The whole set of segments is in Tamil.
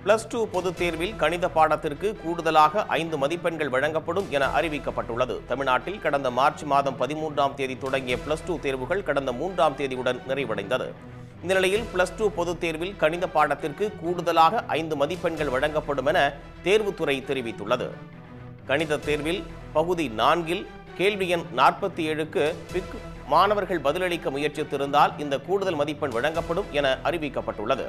பிளஸ் டூ பொதுத் தேர்வில் கணித பாடத்திற்கு கூடுதலாக ஐந்து மதிப்பெண்கள் வழங்கப்படும் என அறிவிக்கப்பட்டுள்ளது தமிழ்நாட்டில் கடந்த மார்ச் மாதம் பதிமூன்றாம் தேதி தொடங்கிய பிளஸ் டூ தேர்வுகள் கடந்த மூன்றாம் தேதியுடன் நிறைவடைந்தது இந்த நிலையில் பிளஸ் டூ பொதுத் தேர்வில் கணித பாடத்திற்கு கூடுதலாக ஐந்து மதிப்பெண்கள் வழங்கப்படும் என தேர்வுத்துறை தெரிவித்துள்ளது கணித தேர்வில் பகுதி நான்கில் கேள்வி எண் நாற்பத்தி ஏழுக்கு பிக் மாணவர்கள் பதிலளிக்க முயற்சித்திருந்தால் இந்த கூடுதல் மதிப்பெண் வழங்கப்படும் என அறிவிக்கப்பட்டுள்ளது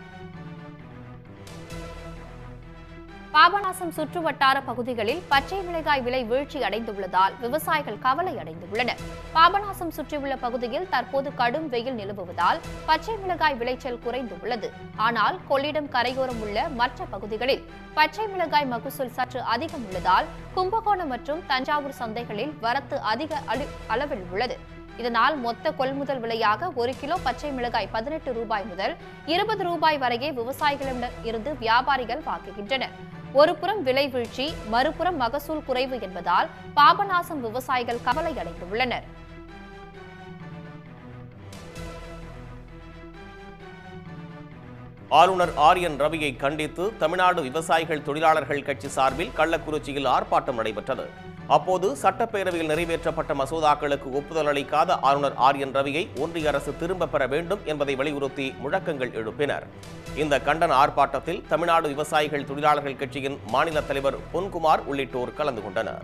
பாபநாசம் சுற்றுவட்டார பகுதிகளில் பச்சை மிளகாய் விலை வீழ்ச்சி அடைந்துள்ளதால் விவசாயிகள் கவலை அடைந்துள்ளனர் பாபநாசம் சுற்றியுள்ள பகுதியில் தற்போது கடும் வெயில் நிலவுவதால் பச்சை மிளகாய் விளைச்சல் குறைந்துள்ளது ஆனால் கொள்ளிடம் கரையோரம் உள்ள மற்ற பகுதிகளில் பச்சை மிளகாய் மகசூல் சற்று அதிகம் உள்ளதால் கும்பகோணம் மற்றும் தஞ்சாவூர் சந்தைகளில் வரத்து அதிக அளி- அளவில் உள்ளது இதனால் மொத்த கொள்முதல் விலையாக ஒரு கிலோ பச்சை மிளகாய் பதினெட்டு ரூபாய் முதல் இருபது ரூபாய் வரையே விவசாயிகளிடம் இருந்து வியாபாரிகள் வாங்குகின்றனர் ஒருபுறம் விலை வீழ்ச்சி மறுபுறம் மகசூல் குறைவு என்பதால் பாபநாசம் விவசாயிகள் கவலை அடைந்துள்ளனர் ஆளுநர் ஆர் என் ரவியை கண்டித்து தமிழ்நாடு விவசாயிகள் தொழிலாளர்கள் கட்சி சார்பில் கள்ளக்குறிச்சியில் ஆர்ப்பாட்டம் நடைபெற்றது அப்போது சட்டப்பேரவையில் நிறைவேற்றப்பட்ட மசோதாக்களுக்கு ஒப்புதல் அளிக்காத ஆளுநர் ஆர் என் ரவியை ஒன்றிய அரசு திரும்பப் பெற வேண்டும் என்பதை வலியுறுத்தி முழக்கங்கள் எழுப்பினர் இந்த கண்டன ஆர்ப்பாட்டத்தில் தமிழ்நாடு விவசாயிகள் தொழிலாளர்கள் கட்சியின் மாநில தலைவர் பொன்குமார் உள்ளிட்டோர் கலந்து கொண்டனர்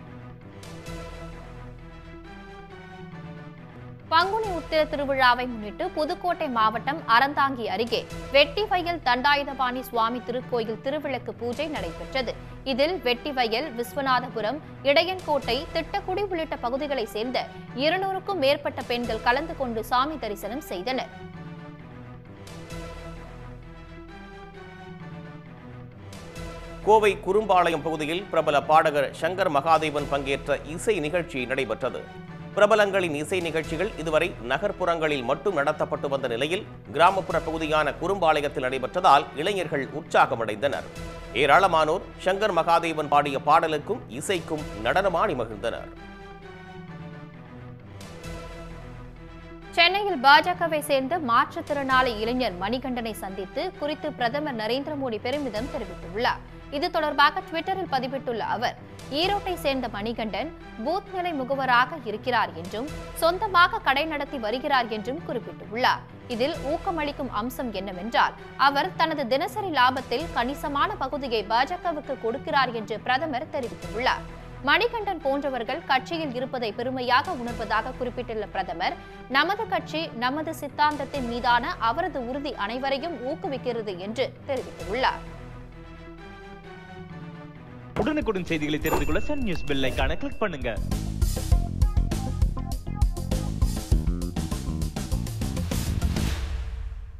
பங்குனி உத்திர திருவிழாவை முன்னிட்டு புதுக்கோட்டை மாவட்டம் அறந்தாங்கி அருகே வெட்டிவயல் தண்டாயுதபாணி சுவாமி திருக்கோயில் திருவிளக்கு பூஜை நடைபெற்றது இதில் வெட்டிவயல் விஸ்வநாதபுரம் இடையன்கோட்டை திட்டக்குடி உள்ளிட்ட பகுதிகளைச் சேர்ந்த இருநூறுக்கும் மேற்பட்ட பெண்கள் கலந்து கொண்டு சாமி தரிசனம் செய்தனர் கோவை குறும்பாளையம் பகுதியில் பிரபல பாடகர் சங்கர் மகாதேவன் பங்கேற்ற இசை நிகழ்ச்சி நடைபெற்றது பிரபலங்களின் இசை நிகழ்ச்சிகள் இதுவரை நகர்ப்புறங்களில் மட்டும் நடத்தப்பட்டு வந்த நிலையில் கிராமப்புற பகுதியான குறும்பாளையத்தில் நடைபெற்றதால் இளைஞர்கள் உற்சாகமடைந்தனர் ஏராளமானோர் சங்கர் மகாதேவன் பாடிய பாடலுக்கும் இசைக்கும் நடனமாடி மகிழ்ந்தனர் சென்னையில் பாஜகவை சேர்ந்த மாற்றுத்திறனாளி இளைஞர் மணிகண்டனை சந்தித்து குறித்து பிரதமர் நரேந்திர மோடி பெருமிதம் தெரிவித்துள்ளார் இது தொடர்பாக ட்விட்டரில் பதிவிட்டுள்ள அவர் ஈரோட்டை சேர்ந்த மணிகண்டன் பூத் நிலை முகவராக இருக்கிறார் என்றும் சொந்தமாக கடை நடத்தி வருகிறார் என்றும் குறிப்பிட்டுள்ளார் இதில் ஊக்கமளிக்கும் அம்சம் என்னவென்றால் அவர் தனது தினசரி லாபத்தில் கணிசமான பகுதியை பாஜகவுக்கு கொடுக்கிறார் என்று பிரதமர் தெரிவித்துள்ளார் மணிகண்டன் போன்றவர்கள் கட்சியில் இருப்பதை பெருமையாக உணர்வதாக குறிப்பிட்டுள்ள பிரதமர் நமது கட்சி நமது சித்தாந்தத்தின் மீதான அவரது உறுதி அனைவரையும் ஊக்குவிக்கிறது என்று தெரிவித்துள்ளார் உடனுக்குடன் செய்திகளை தெரிந்து கொள்ள சன் நியூஸ் பெல் ஐகானை கிளிக் பண்ணுங்க